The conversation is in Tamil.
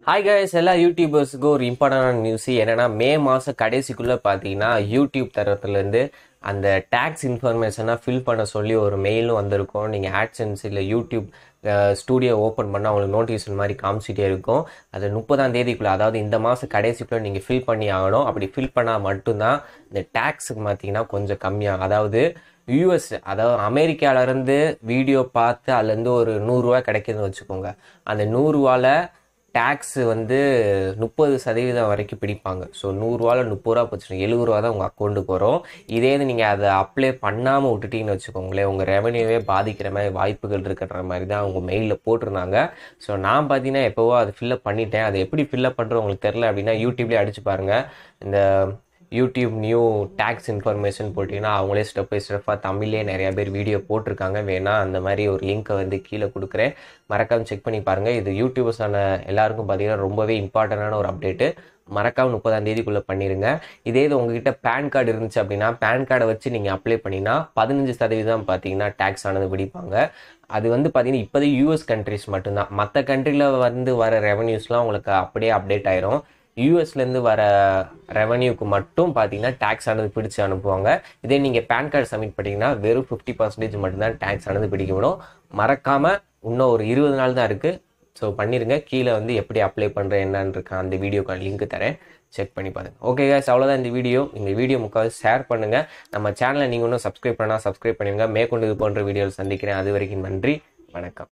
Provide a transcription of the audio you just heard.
ஹாய் guys எல்லா யூடியூபர்ஸுக்கும் ஒரு இம்பார்ட்டண்டான நியூஸ் என்னன்னா மே மாதம் கடைசிக்குள்ளே பார்த்தீங்கன்னா யூடியூப் தரத்துலேருந்து அந்த டேக்ஸ் இன்ஃபர்மேஷனாக ஃபில் பண்ண சொல்லி ஒரு மெயிலும் வந்திருக்கும் நீங்கள் ஆட்சன்ஸ் இல்லை யூடியூப் ஸ்டூடியோ ஓப்பன் பண்ணால் உங்களுக்கு நோட்டிஃபிகேஷன் மாதிரி காமிச்சிட்டே இருக்கும் அது முப்பதாம் தேதிக்குள்ளே அதாவது இந்த மாதம் கடைசிக்குள்ளே நீங்கள் ஃபில் பண்ணி ஆகணும் அப்படி ஃபில் பண்ணால் மட்டும்தான் இந்த டேக்ஸுக்கு பார்த்தீங்கன்னா கொஞ்சம் கம்மியாகும் அதாவது யூஎஸ் அதாவது அமெரிக்காவிலேருந்து வீடியோ பார்த்து அதுலேருந்து ஒரு நூறுரூவா கிடைக்குதுன்னு வச்சுக்கோங்க அந்த நூறுரூவால டேக்ஸ் வந்து முப்பது சதவீதம் வரைக்கும் பிடிப்பாங்க ஸோ நூறுரூவாவில் முப்பது ரூபா போச்சு எழுபது ரூபா தான் உங்கள் அக்கௌண்ட்டுக்கு வரும் இதே இது நீங்கள் அதை அப்ளை பண்ணாமல் விட்டுட்டீங்கன்னு வச்சுக்கோங்களேன் உங்கள் ரெவன்யூவே பாதிக்கிற மாதிரி வாய்ப்புகள் இருக்கிற மாதிரி தான் அவங்க மெயிலில் போட்டிருந்தாங்க ஸோ நான் பார்த்தீங்கன்னா எப்போவோ அதை ஃபில்லப் பண்ணிட்டேன் அதை எப்படி ஃபில்லப் பண்ணுறது உங்களுக்கு தெரில அப்படின்னா யூடியூப்லேயே அடிச்சு பாருங்கள் இந்த யூடியூப் நியூ டேக்ஸ் இன்ஃபர்மேஷன் போட்டிங்கன்னா அவங்களே ஸ்டெப் பை ஸ்டெப்பாக தமிழ்லேயே நிறையா பேர் வீடியோ போட்டிருக்காங்க வேணா அந்த மாதிரி ஒரு லிங்க்கை வந்து கீழே கொடுக்குறேன் மறக்காம செக் பண்ணி பாருங்கள் இது யூடியூபர்ஸான எல்லாருக்கும் பார்த்தீங்கன்னா ரொம்பவே இம்பார்ட்டண்டான ஒரு அப்டேட்டு மறக்காம முப்பதாம் தேதிக்குள்ளே பண்ணிடுங்க இதே இது உங்ககிட்ட பேன் கார்டு இருந்துச்சு அப்படின்னா பேன் கார்டை வச்சு நீங்கள் அப்ளை பண்ணினா பதினஞ்சு சதவீதம் பார்த்தீங்கன்னா டேக்ஸ் ஆனது பிடிப்பாங்க அது வந்து பார்த்தீங்கன்னா இப்போதைக்கு யூஎஸ் கண்ட்ரிஸ் மட்டும்தான் மற்ற கண்ட்ரியில் வந்து வர ரெவன்யூஸ்லாம் உங்களுக்கு அப்படியே அப்டேட் ஆயிரும் யூஎஸ்லேருந்து வர ரெவன்யூக்கு மட்டும் பார்த்தீங்கன்னா டேக்ஸ் ஆனது பிடிச்சு அனுப்புவாங்க இதே நீங்கள் பேன் கார்டு சப்மிட் பண்ணிங்கன்னா வெறும் ஃபிஃப்டி பர்சன்டேஜ் மட்டும்தான் டேக்ஸ் ஆனது பிடிக்கப்படும் மறக்காமல் இன்னும் ஒரு இருபது நாள் தான் இருக்குது ஸோ பண்ணிடுங்க கீழே வந்து எப்படி அப்ளை பண்ணுறேன் என்னன்னு இருக்க அந்த வீடியோக்கான லிங்க் தரேன் செக் பண்ணி பாருங்க ஓகே guys அவ்வளோதான் இந்த வீடியோ இந்த வீடியோ முக்காவது ஷேர் பண்ணுங்கள் நம்ம சேனலை நீங்கள் இன்னும் சப்ஸ்கிரைப் பண்ணால் சப்ஸ்கிரைப் பண்ணிடுங்க மேற்கொண்டு இது போன்ற வீடியோவில் சந்திக்கிறேன் அது வரைக்கும் நன்றி வணக்கம்